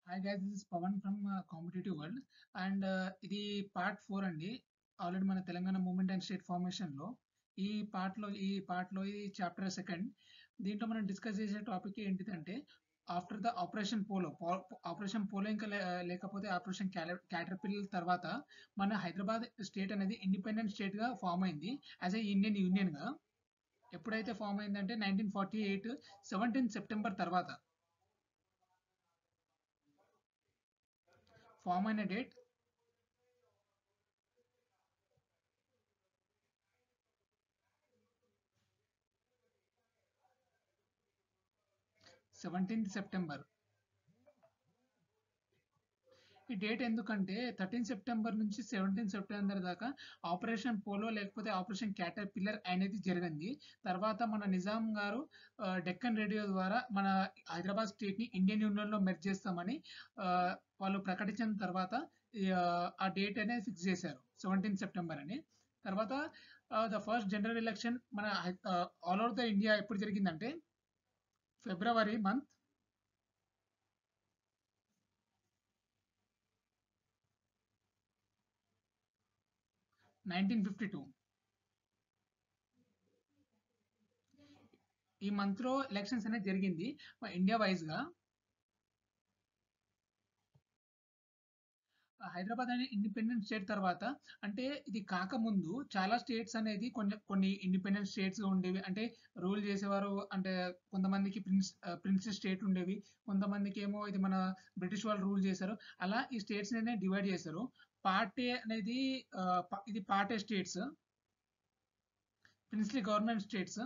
hi guys this is Pavan from competitive world and ఇది part four అండి already మన Telangana movement and state formation లో ఈ పార్ట్ లో ఈ పార్ట్ లో ఈ చాప్టర్ సెకండ్ దీంట్లో మనం డిస్కస్ చేసే టాపిక్ ఏంటిదంటే after the operation polo operation polo ఇంకా లే- లేకపోతే ఆపరేషన్ క్యాటర్పిల్ తర్వాత మన హైదరాబాద్ స్టేట్ అనేది ఇండిపెండెంట్ స్టేట్ గా ఫామ్ అయింది యాజ్ ఏ ఇండియన్ యూనియన్ గా ఎప్పుడైతే ఫామ్ అయిందంటే nineteen forty eight seventeen September తర్వాత ఫామ్ అయిన డేట్ సెవెంటీన్త్ సెప్టెంబర్ ఈ డేట్ ఎందుకంటే థర్టీన్ సెప్టెంబర్ నుంచి సెవెంటీన్ సెప్టెంబర్ దాకా ఆపరేషన్ పోలో లేకపోతే ఆపరేషన్ క్యాటర్ పిల్లర్ అనేది జరిగింది తర్వాత మన నిజాం గారు ఆ, డెక్కన్ రేడియో ద్వారా మన హైదరాబాద్ స్టేట్ ని ఇండియన్ యూనియన్ లో మెర్జ్ చేస్తామని ఆ, వాళ్ళు ప్రకటించిన తర్వాత ఈ, ఆ, ఆ డేట్ అనేది ఫిక్స్ చేశారు సెవెంటీన్ సెప్టెంబర్ అని తర్వాత ద ఫస్ట్ జనరల్ ఎలక్షన్ మన ఆల్ ఓవర్ ద ఇండియా ఎప్పుడు జరిగిందంటే February month nineteen fifty two ఈ మంత్ లో ఎలక్షన్స్ అనేది జరిగింది మన ఇండియా వైజ్ గా హైదరాబాద్ అనే ఇండిపెండెంట్ స్టేట్ తర్వాత అంటే ఇది కాకముందు చాలా స్టేట్స్ అనేది కొన్ని కొన్ని ఇండిపెండెంట్ స్టేట్స్ ఉండేవి అంటే రూల్ చేసేవారు అంటే కొంతమందికి ప్రిన్స్ ప్రిన్స్ స్టేట్ ఉండేవి కొంతమందికి ఏమో ఇది మన బ్రిటిష్ వాళ్ళు రూల్ చేశారు అలా ఈ స్టేట్స్ అనేది డివైడ్ చేశారు పార్ట్ ఏ అనేది ఆ, ప- ఇది part A states princely government states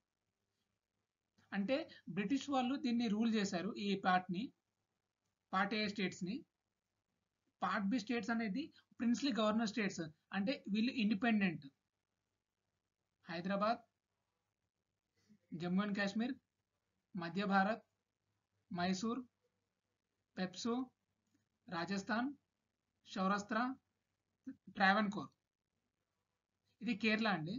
అంటే బ్రిటిష్ వాళ్ళు దీన్ని రూల్ చేశారు ఈ పార్ట్ ని పార్ట్ ఏ స్టేట్స్ ని పార్ట్ బి స్టేట్స్ అనేది ప్రిన్స్లీ గవర్నర్ స్టేట్స్ అంటే వీళ్ళు ఇండిపెండెంట్ హైదరాబాద్ జమ్మూ అండ్ కాశ్మీర్ మధ్య భారత్ మైసూర్ పెప్సు రాజస్థాన్ సౌరాష్ట్ర ట్రావెన్కోర్ ఇది కేరళ అండి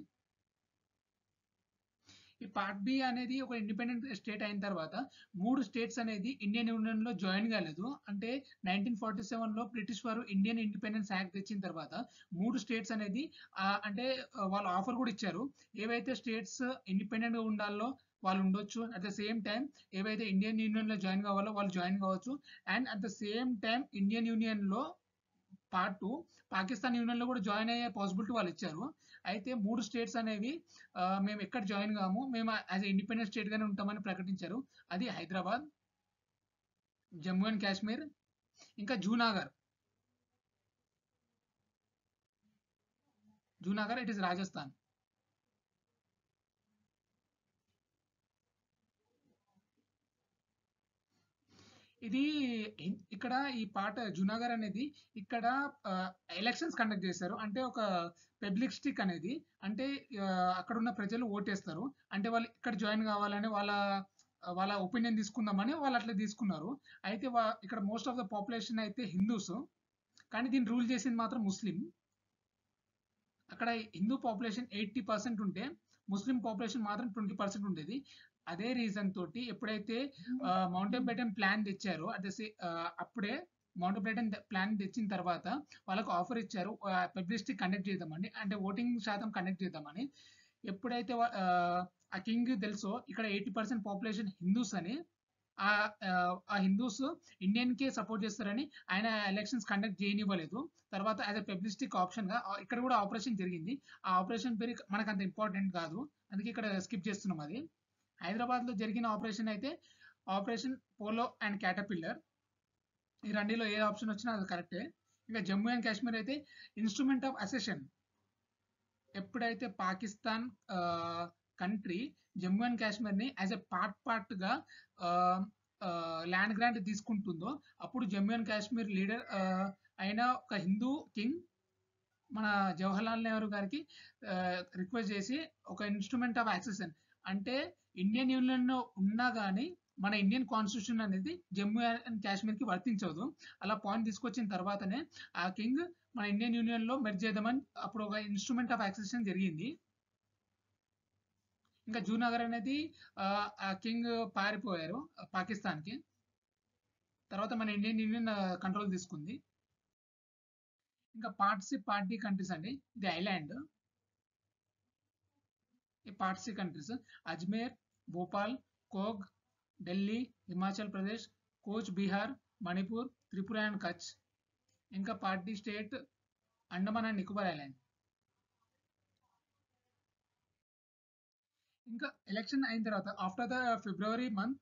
ఈ పార్ట్ బి అనేది ఒక ఇండిపెండెంట్ స్టేట్ అయిన తర్వాత మూడు స్టేట్స్ అనేది ఇండియన్ యూనియన్ లో జాయిన్ కాలేదు అంటే నైన్టీన్ ఫార్టీ సెవెన్ లో బ్రిటిష్ వారు ఇండియన్ ఇండిపెండెన్స్ యాక్ట్ తెచ్చిన తర్వాత మూడు స్టేట్స్ అనేది ఆ, అంటే ఆ, వాళ్ళు ఆఫర్ కూడా ఇచ్చారు ఏవైతే స్టేట్స్ ఇండిపెండెంట్ గా ఉండాలో వాళ్ళు ఉండొచ్చు అట్ ద సేమ్ టైం ఏవైతే ఇండియన్ యూనియన్ లో జాయిన్ కావాలో వాళ్ళు జాయిన్ కావచ్చు and at the same time Indian union లో పార్ట్ టూ పాకిస్తాన్ యూనియన్ లో కూడా జాయిన్ అయ్యే పాసిబిలిటీ వాళ్ళు ఇచ్చారు అయితే మూడు స్టేట్స్ అనేవి ఆ, మేము ఎక్కడ జాయిన్ కాము మేము యాజ్ ఇండిపెండెంట్ స్టేట్ గానే ఉంటామని ప్రకటించారు అది హైదరాబాద్ జమ్మూ అండ్ కాశ్మీర్ ఇంకా జూనాగర్ జూనాగర్ ఇట్ ఇస్ రాజస్థాన్ ఇది ఇ- ఇక్కడ ఈ పాట జునాగర్ అనేది ఇక్కడ ఎలక్షన్స్ కండక్ట్ చేశారు అంటే ఒక పబ్లిక్ స్టిక్ అనేది అంటే ఆ, అక్కడ ఉన్న ప్రజలు ఓటేస్తారు అంటే వాళ్ళు ఇక్కడ జాయిన్ కావాలని వాళ్ళ వాళ్ళ ఒపీనియన్ తీసుకుందామని వాళ్ళు అట్లా తీసుకున్నారు అయితే వా- ఇక్కడ మోస్ట్ ఆఫ్ ద పాపులేషన్ అయితే హిందూస్ కానీ దీన్ని రూల్ చేసింది మాత్రం ముస్లిం అక్కడ హిందూ పాపులేషన్ ఎయిటీ పర్సెంట్ ఉంటే ముస్లిం పాపులేషన్ మాత్రం ట్వంటీ పర్సెంట్ ఉండేది అదే రీజన్ తోటి ఎప్పుడైతే మౌంటైన్ బెటన్ ప్లాన్ తెచ్చారో అట్ ద సే అప్పుడే మౌంటైన్ బెటన్ ప్లాన్ తెచ్చిన తర్వాత వాళ్ళకు ఆఫర్ ఇచ్చారు పబ్లిసిటీ కండక్ట్ చేద్దామని అంటే ఓటింగ్ శాతం కండక్ట్ చేద్దామని ఎప్పుడైతే వా- ఆ, ఆ కింగ్ తెలుసో ఇక్కడ ఎయిటీ పర్సెంట్ పాపులేషన్ హిందూస్ అని ఆ ఆ, ఆ హిందూస్ ఇండియన్ కే సపోర్ట్ చేస్తారని ఆయన ఎలక్షన్స్ కండక్ట్ చేయనివ్వలేదు తర్వాత యాజ్ అ పబ్లిసిటిక్ ఆప్షన్ గా ఆ, ఇక్కడ కూడా ఆపరేషన్ జరిగింది ఆ ఆపరేషన్ పేరు మనకు అంత ఇంపార్టెంట్ కాదు అందుకే ఇక్కడ స్కిప్ చేస్తున్నాం అది హైదరాబాద్ లో జరిగిన ఆపరేషన్ అయితే ఆపరేషన్ పోలో అండ్ క్యాటపిల్లర్ ఈ రెండిలో ఏ ఆప్షన్ వచ్చినా అది కరెక్టే ఇంకా జమ్మూ అండ్ కాశ్మీర్ అయితే ఇన్స్ట్రుమెంట్ ఆఫ్ అసెషన్ ఎప్పుడైతే పాకిస్తాన్ కంట్రీ జమ్మూ అండ్ కాశ్మీర్ ని యాజ్ ఎ పార్ట్ పార్ట్ గా ల్యాండ్ గ్రాంట్ తీసుకుంటుందో అప్పుడు జమ్మూ అండ్ కాశ్మీర్ లీడర్ అయిన ఒక హిందూ కింగ్ మన జవహర్లాల్ నెహ్రూ గారికి రిక్వెస్ట్ చేసి ఒక ఇన్స్ట్రుమెంట్ ఆఫ్ యాక్సెషన్ అంటే ఇండియన్ యూనియన్ లో ఉన్నా గానీ మన ఇండియన్ కాన్స్టిట్యూషన్ అనేది జమ్మూ అండ్ కాశ్మీర్ కి వర్తించదు అలా పాయింట్ తీసుకొచ్చిన తర్వాతనే ఆ కింగ్ మన ఇండియన్ యూనియన్ లో మెర్జ్ చేద్దామని అప్పుడు ఒక ఇన్స్ట్రుమెంట్ ఆఫ్ యాక్సెషన్ జరిగింది ఇంకా జూనగర్ అనేది ఆ కింగ్ పారిపోయారు పాకిస్తాన్ కి తర్వాత మన ఇండియన్ యూనియన్ కంట్రోల్ తీసుకుంది ఇంకా పార్ట్సీ పార్టీ కంట్రీస్ అండి ఇది ఐలాండ్ ఈ పార్ట్సీ కంట్రీస్ అజ్మేర్ భోపాల్ కోగ్ ఢిల్లీ హిమాచల్ ప్రదేశ్ కోచ్ బీహార్ మణిపూర్ త్రిపుర అండ్ కచ్ ఇంకా part C state Andaman and Nicobar island ఇంకా ఎలక్షన్ అయిన తర్వాత after the February month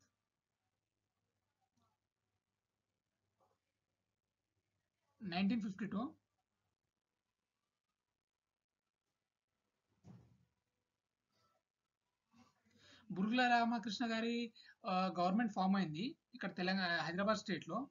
nineteen fifty two Burgula Ramakrishna గారి గవర్నమెంట్ ఫామ్ అయింది ఇక్కడ తెలంగాణ హైదరాబాద్ స్టేట్ లో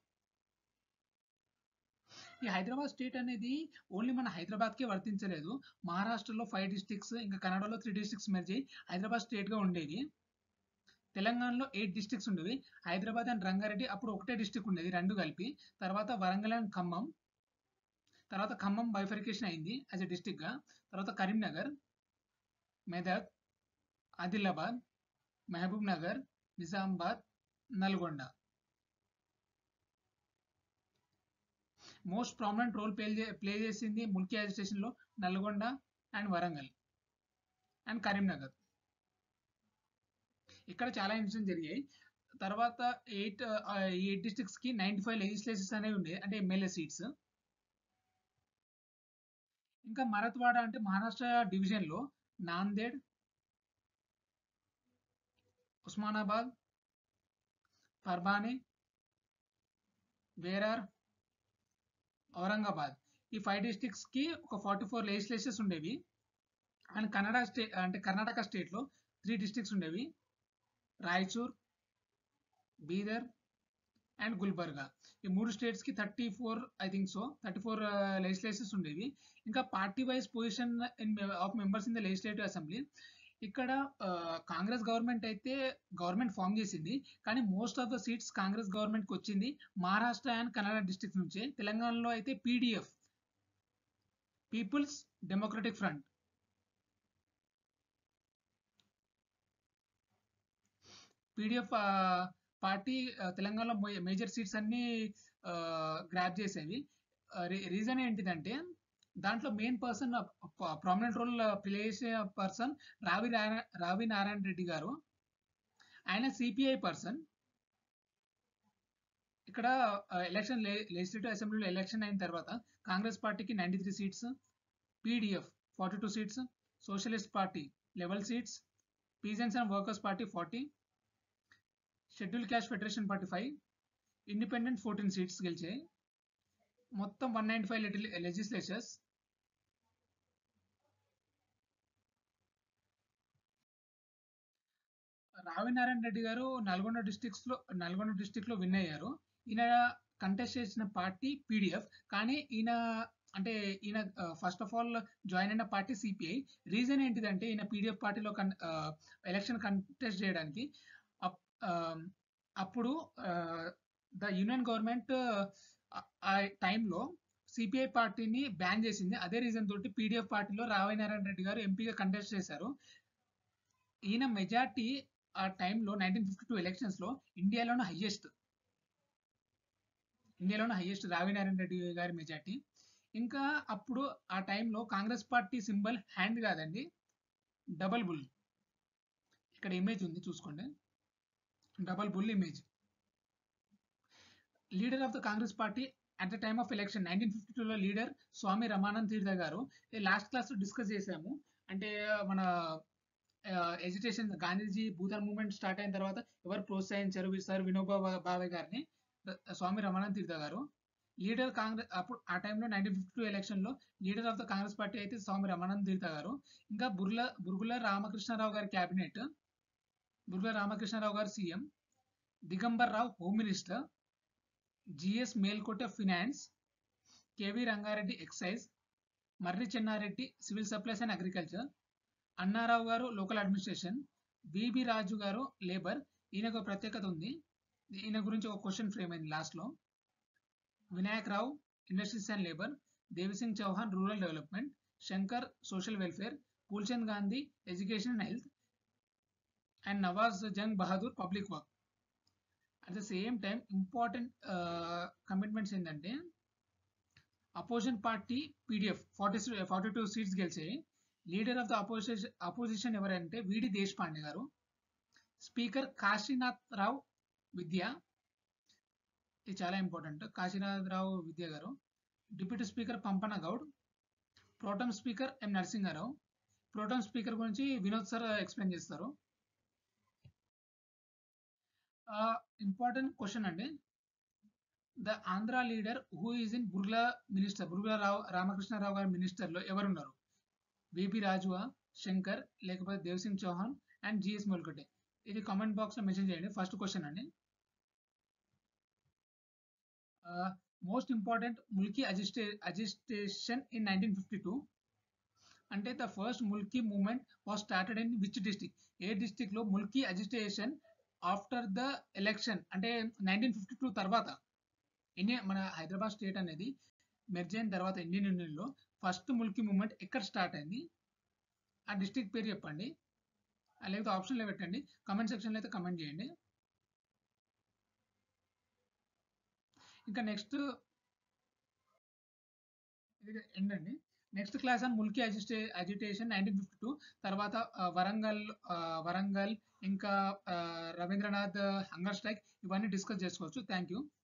ఈ హైదరాబాద్ స్టేట్ అనేది ఓన్లీ మన హైదరాబాద్కే వర్తించలేదు మహారాష్ట్రలో ఫైవ్ డిస్ట్రిక్ట్స్ ఇంకా కన్నడలో త్రీ డిస్ట్రిక్ట్స్ మెర్జ్ అయ్యి హైదరాబాద్ స్టేట్ గా ఉండేది తెలంగాణలో ఎయిట్ డిస్ట్రిక్ట్స్ ఉండేవి హైదరాబాద్ అండ్ రంగారెడ్డి అప్పుడు ఒకటే డిస్ట్రిక్ట్ ఉండేది రెండు కలిపి తర్వాత వరంగల్ అండ్ ఖమ్మం తర్వాత ఖమ్మం బైఫరికేషన్ అయింది యాజ్ ఎ డిస్ట్రిక్ట్ గా తర్వాత Karimnagar Medak Adilabad Mahabubnagar Nizamabad Nalgonda most prominent role play play చేసింది ముల్కీ అజిటేషన్ లో నల్గొండ అండ్ వరంగల్ అండ్ కరీంనగర్ ఇక్కడ చాలా ఇన్సిడెంట్స్ జరిగాయి తర్వాత ఎయిట్ ఎయిట్ డిస్ట్రిక్ట్స్ కి నైన్టీ ఫైవ్ లెజిస్లేషన్స్ అనేవి ఉండేవి అంటే ఎమ్మెల్యే సీట్స్ ఇంకా మరత్వాడ అంటే మహారాష్ట్ర డివిజన్ లో నాందేడ్ ఉస్మానాబాద్ పర్బానే వేరార్ ఔరంగాబాద్ ఈ ఫైవ్ డిస్ట్రిక్ట్స్ కి ఒక ఫార్టీ ఫోర్ లెజిస్లేషన్స్ ఉండేవి అండ్ కన్నడ స్టేట్ అంటే కర్ణాటక స్టేట్ లో త్రీ డిస్ట్రిక్ట్స్ ఉండేవి రాయచూర్ బీదర్ అండ్ గుల్బర్గా ఈ మూడు స్టేట్స్ కి thirty four I think so thirty four legislations ఉండేవి ఇంకా party wise position of members in the legislative assembly ఇక్కడ కాంగ్రెస్ గవర్నమెంట్ అయితే గవర్నమెంట్ ఫామ్ చేసింది కానీ most of the seats Congress government కి వచ్చింది మహారాష్ట్ర అండ్ కన్నడ డిస్ట్రిక్ట్ నుంచి తెలంగాణలో అయితే PDF peoples democratic front PDF party తెలంగాణలో మేజర్ సీట్స్ అన్ని గ్రాప్ చేసేవి రీజన్ ఏంటిదంటే దాంట్లో main person prominent role play చేసే పర్సన్ రావి రావి నారాయణ రెడ్డి గారు ఆయన సిపిఐ పర్సన్ ఇక్కడ ఎలక్షన్ లెజిస్లేటివ్ అసెంబ్లీలో ఎలక్షన్ అయిన తర్వాత కాంగ్రెస్ పార్టీకి ninety three seats PDF forty two seats socialist party eleven seats peasants and workers party forty scheduled caste federation party five independent fourteen seats గెలిచాయి మొత్తం one ninety five legislatures Ravinarayana Reddy గారు Nalgonda districts లో Nalgonda district లో win అయ్యారు ఈయన contest చేసిన party PDF కానీ ఈయన అంటే ఈయన ఫస్ట్ ఆఫ్ ఆల్ జాయిన్ అయిన పార్టీ సిపిఐ రీజన్ ఏంటిదంటే ఈయన పీడిఎఫ్ పార్టీలో ఎలక్షన్ కంటెస్ట్ చేయడానికి అప్పుడు ద యూనియన్ గవర్నమెంట్ ఆ టైంలో సిపిఐ పార్టీని బ్యాన్ చేసింది అదే రీజన్ తోటి పీడిఎఫ్ పార్టీలో రావైనారాయణ రెడ్డి గారు ఎంపీగా కంటెస్ట్ చేశారు ఈయన మెజార్టీ ఆ టైంలో నైన్టీన్ ఫిఫ్టీ టూ ఎలక్షన్స్ లో ఇండియాలోనే హైయెస్ట్ ఇండియాలోనే హైయెస్ట్ రావినారాయణ రెడ్డి గారి మెజార్టీ ఇంకా అప్పుడు ఆ టైంలో కాంగ్రెస్ పార్టీ సింబల్ హ్యాండ్ కాదండి డబల్ బుల్ ఇక్కడ ఇమేజ్ ఉంది చూసుకోండి double bull image leader of the Congress party at the time of election nineteen fifty టూలో leader Swami Ramanand Tirtha garu last class discuss చేసాము అంటే మన education Gandhiji Bhoodan movement start అయిన తర్వాత ఎవరు ప్రోత్సహించారు సార్ వినోబా భావే గారిని స్వామి రమానంద్ తీర్థ గారు లీడర్ కాంగ్రెస్ అప్పుడు ఆ టైంలో నైన్టీన్ ఫిఫ్టీ టూ ఎలక్షన్ లో leader of the Congress party అయితే స్వామి రమానంద్ తీర్థ గారు ఇంకా బుర్ల బురుగుల రామకృష్ణారావు గారి cabinet Burgula Ramakrishna Rao garu CM Digambar Rao home minister GS Melkote finance KV Ranga Reddy excise Marri Chenna Reddy civil supplies and agriculture Anna Rao garu local administration BB రాజు గారు లేబర్ ఈయనకు ప్రత్యేకత ఉంది ఈయన గురించి ఒక క్వశ్చన్ ఫ్రేమ్ అయింది లాస్ట్ లో Vinayak Rao industries and labour Devi Singh Chauhan rural development Shankar social welfare Phoolchand Gandhi education and health and Nawaz Jung Bahadur public work at the same time important commitments ఏంటంటే opposition party PDF forty forty two seats గెలిచాయి leader of the opposition opposition ఎవరంటే VD Deshpande గారు speaker Kashinath Rao విద్య ఇది చాలా important Kashinath Rao Vidya గారు deputy speaker Pampana Goud pro tem speaker M Narasimharao pro tem speaker గురించి Vinod sir explain చేస్తారు important question అండి the Andhra leader who is in Burgula minister Burgula Rao Ramakrishnarao గారి మినిస్టర్లో ఎవరున్నారు బీపీ రాజువా శంకర్ లేకపోతే దేవ్సింగ్ చౌహాన్ అండ్ జిఎస్ మొల్కటే ఇది కామెంట్ బాక్స్లో మెన్షన్ చేయండి ఫస్ట్ క్వశ్చన్ అండి మోస్ట్ ఇంపార్టెంట్ ముల్కీ అజిస్టే agitation in nineteen fifty two అంటే the first Mulki movement was started in which district ఏ డిస్టిక్ లో Mulki agitation after the election అంటే నైన్టీన్ ఫిఫ్టీ టూ తర్వాత ఇండియా మన హైదరాబాద్ స్టేట్ అనేది మెర్జ్ అయిన తర్వాత ఇండియన్ యూనియన్లో ఫస్ట్ ముల్కీ మూవ్మెంట్ ఎక్కడ స్టార్ట్ అయింది ఆ డిస్టిక్ పేరు చెప్పండి లేకపోతే ఆప్షన్లో పెట్టండి కమెంట్ సెక్షన్లో అయితే కమెంట్ చేయండి ఇంకా నెక్స్ట్ ఇది ఎండ్ అండి నెక్స్ట్ క్లాస్ ఆన్ ముల్కీ అజిస్టే అజిటేషన్ నైన్టీన్ ఫిఫ్టీ టూ తర్వాత వరంగల్ వరంగల్ ఇంకా రవీంద్రనాథ్ హంగర్ స్ట్రైక్ ఇవన్నీ డిస్కస్ చేసుకోవచ్చు థ్యాంక్ యూ